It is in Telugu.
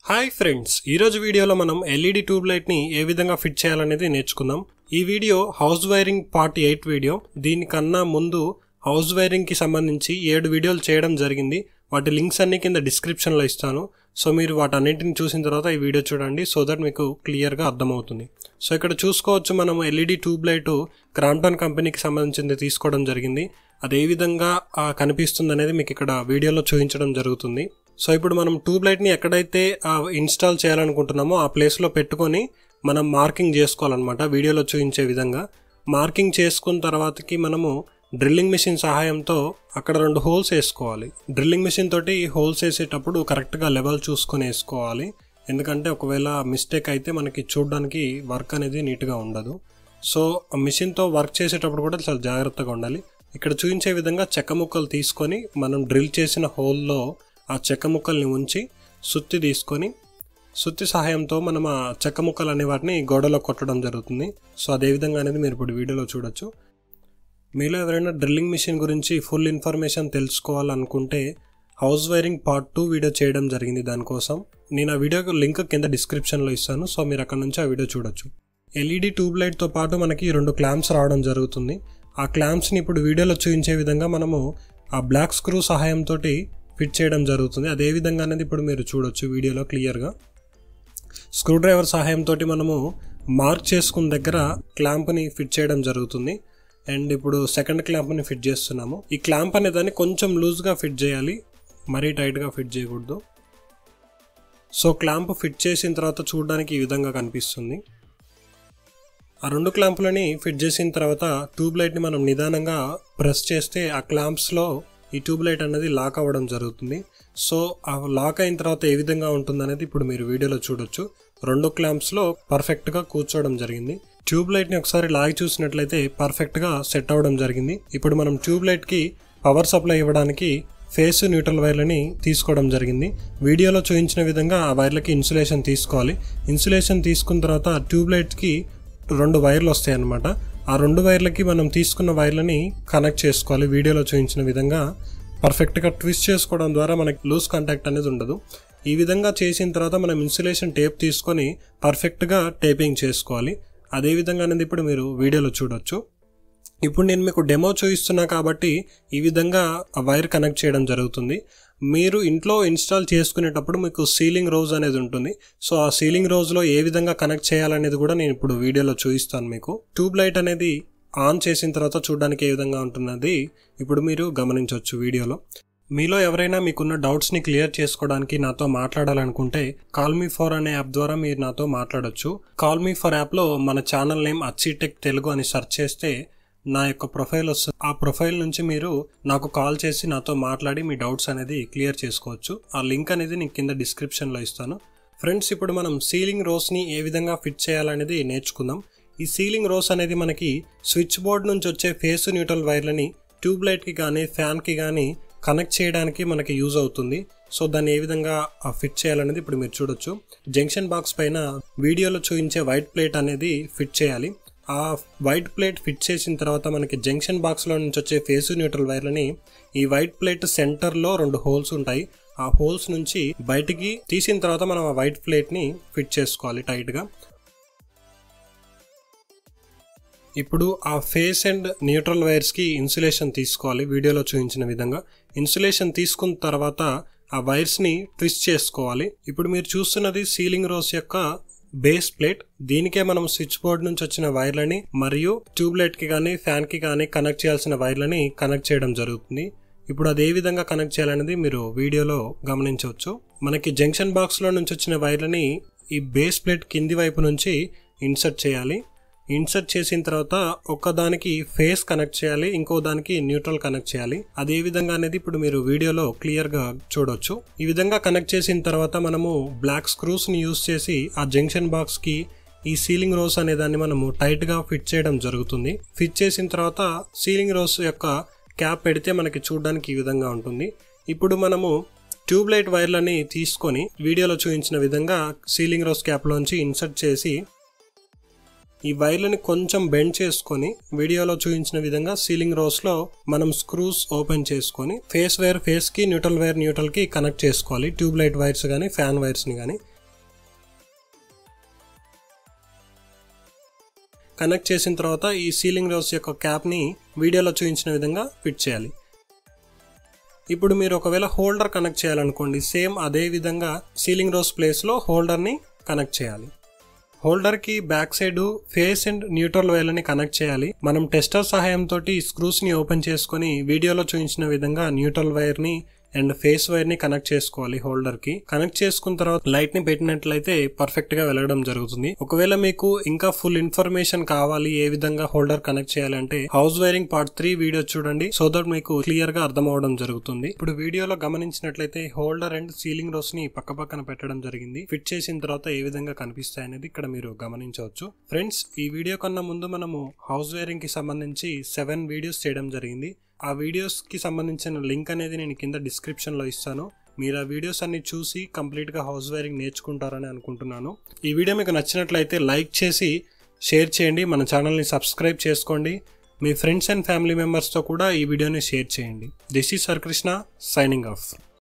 హాయ్ ఫ్రెండ్స్ ఈరోజు వీడియోలో మనం ఎల్ఈడి ట్యూబ్ లైట్ని ఏ విధంగా ఫిట్ చేయాలనేది నేర్చుకుందాం ఈ video house wiring part eight video దీనికన్నా ముందు హౌస్ వైరింగ్కి సంబంధించి ఏడు వీడియోలు చేయడం జరిగింది వాటి లింక్స్ అన్ని కింద డిస్క్రిప్షన్లో ఇస్తాను సో మీరు వాటన్నింటిని చూసిన తర్వాత ఈ వీడియో చూడండి సో దట్ మీకు క్లియర్గా అర్థమవుతుంది సో ఇక్కడ చూసుకోవచ్చు మనం ఎల్ఈడి ట్యూబ్ లైట్ క్రాంప్టన్ కంపెనీకి సంబంధించింది తీసుకోవడం జరిగింది అది ఏ విధంగా ఆ, కనిపిస్తుంది అనేది మీకు ఇక్కడ వీడియోలో చూపించడం జరుగుతుంది సో ఇప్పుడు మనం ట్యూబ్ లైట్ని ఎక్కడైతే ఆ, ఇన్స్టాల్ చేయాలనుకుంటున్నామో ఆ ప్లేస్లో పెట్టుకొని మనం మార్కింగ్ చేసుకోవాలన్నమాట వీడియోలో చూపించే విధంగా మార్కింగ్ చేసుకున్న తర్వాతకి మనము డ్రిల్లింగ్ మిషన్ సహాయంతో అక్కడ రెండు హోల్స్ వేసుకోవాలి డ్రిల్లింగ్ మిషన్ తోటి హోల్స్ వేసేటప్పుడు కరెక్ట్గా లెవెల్ చూసుకొని వేసుకోవాలి ఎందుకంటే ఒకవేళ మిస్టేక్ అయితే మనకి చూడడానికి వర్క్ అనేది నీట్గా ఉండదు సో ఆ మిషన్తో వర్క్ చేసేటప్పుడు కూడా చాలా జాగ్రత్తగా ఉండాలి ఇక్కడ చూపించే విధంగా చెక్క ముక్కలు తీసుకొని మనం డ్రిల్ చేసిన హోల్లో ఆ చెక్క ముక్కల్ని ఉంచి సుత్తి తీసుకొని సుత్తి సహాయంతో మనం ఆ చెక్క ముక్కలు అనే వాటిని గోడలో కొట్టడం జరుగుతుంది సో అదే విధంగా అనేది మీరు ఇప్పుడు వీడియోలో చూడొచ్చు మీలో ఎవరైనా డ్రిల్లింగ్ మిషన్ గురించి ఫుల్ ఇన్ఫర్మేషన్ తెలుసుకోవాలనుకుంటే house wiring part two video చేయడం జరిగింది దానికోసం నేను ఆ వీడియో లింక్ కింద డిస్క్రిప్షన్లో ఇస్తాను సో మీరు అక్కడ నుంచి ఆ వీడియో చూడొచ్చు ఎల్ఈడి ట్యూబ్ లైట్తో పాటు మనకి రెండు క్లాంప్స్ రావడం జరుగుతుంది ఆ క్లాంప్స్ని ఇప్పుడు వీడియోలో చూపించే విధంగా మనము ఆ బ్లాక్ స్క్రూ సహాయంతో ఫిట్ చేయడం జరుగుతుంది అదే విధంగా అనేది ఇప్పుడు మీరు చూడొచ్చు వీడియోలో క్లియర్గా స్క్రూ డ్రైవర్ సహాయంతో మనము మార్క్ చేసుకున్న దగ్గర క్లాంప్ని ఫిట్ చేయడం జరుగుతుంది అండ్ ఇప్పుడు సెకండ్ క్లాంప్ని ఫిట్ చేస్తున్నాము ఈ క్లాంప్ అనే దాన్ని కొంచెం లూజ్గా ఫిట్ చేయాలి మరీ టైట్గా ఫిట్ చేయకూడదు సో క్లాంప్ ఫిట్ చేసిన తర్వాత చూడడానికి ఈ విధంగా కనిపిస్తుంది ఆ రెండు క్లాంపులని ఫిట్ చేసిన తర్వాత ట్యూబ్ లైట్ని మనం నిదానంగా ప్రెస్ చేస్తే ఆ క్లాంప్స్లో ఈ ట్యూబ్ లైట్ అనేది లాక్ అవ్వడం జరుగుతుంది సో ఆ లాక్ అయిన తర్వాత ఏ విధంగా ఉంటుంది అనేది ఇప్పుడు మీరు వీడియోలో చూడొచ్చు రెండు క్లాంప్స్లో పర్ఫెక్ట్గా కూర్చోవడం జరిగింది ట్యూబ్ లైట్ని ఒకసారి లాగి చూసినట్లయితే పర్ఫెక్ట్గా సెట్ అవ్వడం జరిగింది ఇప్పుడు మనం ట్యూబ్ లైట్కి పవర్ సప్లై ఇవ్వడానికి ఫేస్ న్యూట్రల్ వైర్లని తీసుకోవడం జరిగింది వీడియోలో చూపించిన విధంగా ఆ వైర్లకి ఇన్సులేషన్ తీసుకోవాలి ఇన్సులేషన్ తీసుకున్న తర్వాత ట్యూబ్ లైట్కి రెండు వైర్లు వస్తాయి అన్నమాట ఆ రెండు వైర్లకి మనం తీసుకున్న వైర్లని కనెక్ట్ చేసుకోవాలి వీడియోలో చూపించిన విధంగా పర్ఫెక్ట్గా ట్విస్ట్ చేసుకోవడం ద్వారా మనకి లూజ్ కాంటాక్ట్ అనేది ఉండదు ఈ విధంగా చేసిన తర్వాత మనం ఇన్సులేషన్ టేప్ తీసుకొని పర్ఫెక్ట్గా టేపింగ్ చేసుకోవాలి అదే విధంగా అనేది ఇప్పుడు మీరు వీడియోలో చూడొచ్చు ఇప్పుడు నేను మీకు డెమో చూపిస్తున్నా కాబట్టి ఈ విధంగా ఆ వైర్ కనెక్ట్ చేయడం జరుగుతుంది మీరు ఇంట్లో ఇన్స్టాల్ చేసుకునేటప్పుడు మీకు సీలింగ్ రోజ్ అనేది ఉంటుంది సో ఆ సీలింగ్ రోజులో ఏ విధంగా కనెక్ట్ చేయాలనేది కూడా నేను ఇప్పుడు వీడియోలో చూపిస్తాను మీకు ట్యూబ్ లైట్ అనేది ఆన్ చేసిన తర్వాత చూడడానికి ఏ విధంగా ఉంటున్నది ఇప్పుడు మీరు గమనించవచ్చు వీడియోలో మీలో ఎవరైనా మీకున్న డౌట్స్ని క్లియర్ చేసుకోవడానికి నాతో మాట్లాడాలనుకుంటే కాల్ మీ ఫర్ అనే యాప్ ద్వారా మీరు నాతో మాట్లాడొచ్చు కాల్ మీ ఫర్ యాప్లో మన ఛానల్ నేమ్ అచ్చిటెక్ తెలుగు అని సెర్చ్ చేస్తే నా యొక్క ప్రొఫైల్ వస్తుంది ఆ ప్రొఫైల్ నుంచి మీరు నాకు కాల్ చేసి నాతో మాట్లాడి మీ డౌట్స్ అనేది క్లియర్ చేసుకోవచ్చు ఆ లింక్ అనేది నేను కింద డిస్క్రిప్షన్లో ఇస్తాను ఫ్రెండ్స్ ఇప్పుడు మనం సీలింగ్ రోస్ని ఏ విధంగా ఫిట్ చేయాలనేది నేర్చుకుందాం ఈ సీలింగ్ రోస్ అనేది మనకి స్విచ్ బోర్డ్ నుంచి వచ్చే ఫేస్ న్యూట్రల్ వైర్లని ట్యూబ్ లైట్కి కానీ ఫ్యాన్కి కానీ కనెక్ట్ చేయడానికి మనకి యూజ్ అవుతుంది సో దాన్ని ఏ విధంగా ఫిట్ చేయాలనేది ఇప్పుడు మీరు చూడొచ్చు జంక్షన్ బాక్స్ పైన వీడియోలో చూపించే వైట్ ప్లేట్ అనేది ఫిట్ చేయాలి ఆ వైట్ ప్లేట్ ఫిట్ చేసిన తర్వాత మనకి జంక్షన్ బాక్స్లో నుంచి వచ్చే ఫేస్ న్యూట్రల్ వైర్లని ఈ వైట్ ప్లేట్ సెంటర్లో రెండు హోల్స్ ఉంటాయి ఆ హోల్స్ నుంచి బయటికి తీసిన తర్వాత మనం ఆ వైట్ ప్లేట్ని ఫిట్ చేసుకోవాలి టైట్గా ఇప్పుడు ఆ ఫేస్ అండ్ న్యూట్రల్ వైర్స్కి ఇన్సులేషన్ తీసుకోవాలి వీడియోలో చూపించిన విధంగా ఇన్సులేషన్ తీసుకున్న తర్వాత ఆ వైర్స్ని ట్విస్ట్ చేసుకోవాలి ఇప్పుడు మీరు చూస్తున్నది సీలింగ్ రోస్ యొక్క బేస్ ప్లేట్ దీనికే మనం స్విచ్ బోర్డ్ నుంచి వచ్చిన వైర్లని మరియు ట్యూబ్ లైట్ కి కానీ ఫ్యాన్ కి కానీ కనెక్ట్ చేయాల్సిన వైర్లని కనెక్ట్ చేయడం జరుగుతుంది ఇప్పుడు అది ఏ విధంగా కనెక్ట్ చేయాలనేది మీరు వీడియోలో గమనించవచ్చు మనకి జంక్షన్ బాక్స్ లో నుంచి వచ్చిన వైర్లని ఈ బేస్ ప్లేట్ కింది వైపు నుంచి ఇన్సర్ట్ చేయాలి ఇన్సర్ట్ చేసిన తర్వాత ఒక దానికి ఫేస్ కనెక్ట్ చేయాలి ఇంకో దానికి న్యూట్రల్ కనెక్ట్ చేయాలి అది ఏ విధంగా అనేది ఇప్పుడు మీరు వీడియోలో క్లియర్ గా చూడొచ్చు ఈ విధంగా కనెక్ట్ చేసిన తర్వాత మనము బ్లాక్ స్క్రూస్ ని యూస్ చేసి ఆ జంక్షన్ బాక్స్ కి ఈ సీలింగ్ రోస్ అనే దాన్ని మనము టైట్ గా ఫిట్ చేయడం జరుగుతుంది ఫిట్ చేసిన తర్వాత సీలింగ్ రోస్ యొక్క క్యాప్ పెడితే మనకి చూడడానికి ఈ విధంగా ఉంటుంది ఇప్పుడు మనము ట్యూబ్ లైట్ వైర్లని తీసుకొని వీడియోలో చూపించిన విధంగా సీలింగ్ రోస్ క్యాప్లోంచి ఇన్సర్ట్ చేసి ఈ వైర్లని కొంచెం బెండ్ చేసుకొని వీడియోలో చూపించిన విధంగా సీలింగ్ రోస్ లో మనం స్క్రూస్ ఓపెన్ చేసుకొని ఫేస్ వైర్ ఫేస్ కి న్యూట్రల్ వైర్ న్యూట్రల్ కి కనెక్ట్ చేసుకోవాలి ట్యూబ్ లైట్ వైర్స్ కానీ ఫ్యాన్ వైర్స్ ని కానీ కనెక్ట్ చేసిన తర్వాత ఈ సీలింగ్ రోస్ యొక్క క్యాప్ని వీడియోలో చూపించిన విధంగా ఫిట్ చేయాలి ఇప్పుడు మీరు ఒకవేళ హోల్డర్ కనెక్ట్ చేయాలనుకోండి సేమ్ అదే విధంగా సీలింగ్ రోస్ ప్లేస్లో హోల్డర్ని కనెక్ట్ చేయాలి హోల్డర్ కి back side phase and neutral వైర్లని కనెక్ట్ చేయాలి మనం టెస్టర్ సహాయంతో స్క్రూస్ ని ఓపెన్ చేసుకుని వీడియోలో చూపించిన విధంగా న్యూట్రల్ వైర్ ని అండ్ ఫేస్ వైర్ ని కనెక్ట్ చేసుకోవాలి హోల్డర్ కి కనెక్ట్ చేసుకున్న తర్వాత లైట్ ని పెట్టినట్లయితే పర్ఫెక్ట్ గా వెళ్ళడం జరుగుతుంది ఒకవేళ మీకు ఇంకా ఫుల్ ఇన్ఫర్మేషన్ కావాలి ఏ విధంగా హోల్డర్ కనెక్ట్ చేయాలంటే house wiring part three video చూడండి సో దట్ మీకు క్లియర్ గా అర్థం అవడం జరుగుతుంది ఇప్పుడు వీడియోలో గమనించినట్లయితే హోల్డర్ అండ్ సీలింగ్ రోస్ ని పక్క పక్కన పెట్టడం జరిగింది ఫిట్ చేసిన తర్వాత ఏ విధంగా కనిపిస్తాయి అనేది ఇక్కడ మీరు గమనించవచ్చు ఫ్రెండ్స్ ఈ వీడియో కన్నా ముందు మనము హౌస్ వైరింగ్ కి సంబంధించి సెవెన్ వీడియోస్ చేయడం జరిగింది ఆ వీడియోస్ కి సంబంధించిన లింక్ అనేది నేను కింద డిస్క్రిప్షన్ లో ఇస్తాను మీరు ఆ వీడియోస్ అన్ని చూసి కంప్లీట్ గా హౌస్ వైరింగ్ నేర్చుకుంటారని అనుకుంటున్నాను ఈ వీడియో మీకు నచ్చినట్లయితే లైక్ చేసి షేర్ చేయండి మన ఛానల్ని సబ్స్క్రైబ్ చేసుకోండి మీ ఫ్రెండ్స్ అండ్ ఫ్యామిలీ మెంబర్స్తో కూడా ఈ వీడియోని షేర్ చేయండి this is sir Krishna signing of